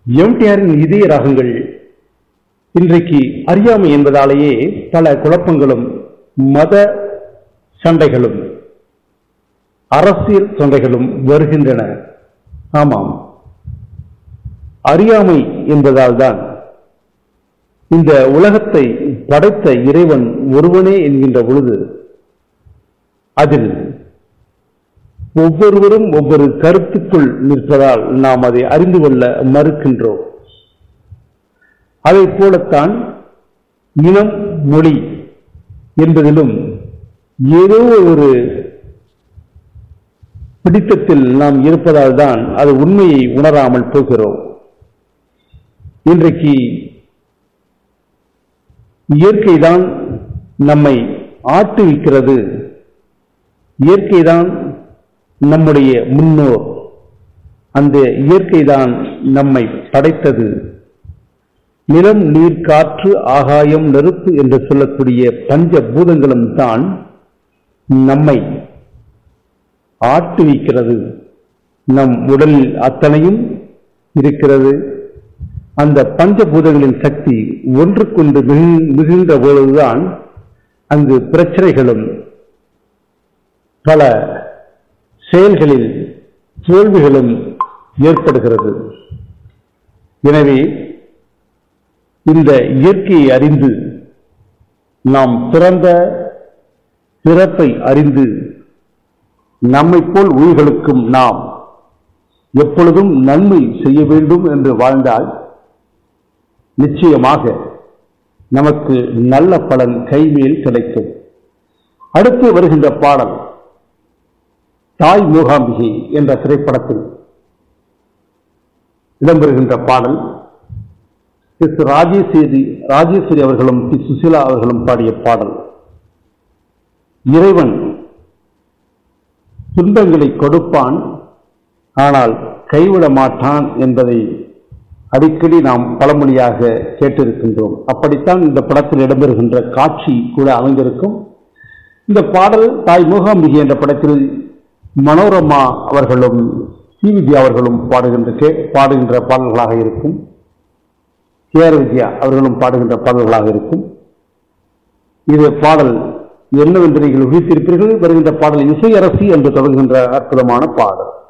எம்டிஆரின் இதய ராகங்கள் இன்றைக்கு அறியாமை என்பதாலேயே பல குழப்பங்களும் மத சண்டைகளும் அரசியல் சண்டைகளும் வருகின்றன ஆமாம் அறியாமை என்பதால் தான் இந்த உலகத்தை படைத்த இறைவன் ஒருவனே என்கின்ற பொழுது அதில் ஒவ்வொருவரும் ஒவ்வொரு கருத்துக்குள் நிற்பதால் நாம் அதை அறிந்து கொள்ள மறுக்கின்றோம் அதை போலத்தான் இனம் மொழி என்பதிலும் ஏதோ ஒரு பிடித்தத்தில் நாம் இருப்பதால் தான் அது உண்மையை உணராமல் போகிறோம் இன்றைக்கு இயற்கைதான் நம்மை ஆட்டுவிக்கிறது இயற்கைதான் நம்முடைய முன்னோர் அந்த இயற்கைதான் நம்மை படைத்தது நிலம் நீர் காற்று ஆகாயம் நெருப்பு என்று சொல்லக்கூடிய பஞ்ச பூதங்களும் தான் நம்மை ஆட்டுவிக்கிறது நம் உடலில் அத்தனையும் இருக்கிறது அந்த பஞ்சபூதங்களின் சக்தி ஒன்றுக்கொண்டு மிகு- மிகுந்த பொழுதுதான் அங்கு பிரச்சனைகளும் பல செயல்களில் தோல்விகளும் ஏற்படுகிறது எனவே இந்த இயற்கையை அறிந்து நாம் பிறந்த பிறப்பை அறிந்து நம்மைப் போல் உயிர்களுக்கும் நாம் எப்பொழுதும் நன்மை செய்ய வேண்டும் என்று வாழ்ந்தால் நிச்சயமாக நமக்கு நல்ல பலன் கைமேல் கிடைக்கும் அடுத்து வருகின்ற பாடல் தாய் மூகாம்பிகை என்ற திரைப்படத்தில் இடம்பெறுகின்ற பாடல் திரு ராஜேஸ்வரி ராஜேஸ்வரி அவர்களும் திரு சுசிலா அவர்களும் பாடிய பாடல் இறைவன் துன்பங்களை கொடுப்பான் ஆனால் கைவிட மாட்டான் என்பதை அடிக்கடி நாம் பழமொழியாக கேட்டிருக்கின்றோம் அப்படித்தான் இந்த படத்தில் இடம்பெறுகின்ற காட்சி கூட அமைந்திருக்கும் இந்த பாடல் தாய் மூகாம்பிகை என்ற படத்தில் மனோரமா அவர்களும் சி வித்யா அவர்களும் பாடுகின்ற கே பாடுகின்ற பாடல்களாக இருக்கும் கே ஆர் வித்யா அவர்களும் பாடுகின்ற பாடல்களாக இருக்கும் இது பாடல் என்னவென்று நீங்கள் ஊகித்திருப்பீர்கள் வருகின்ற பாடல் இசையரசி என்று தொடங்குகின்ற அற்புதமான பாடல்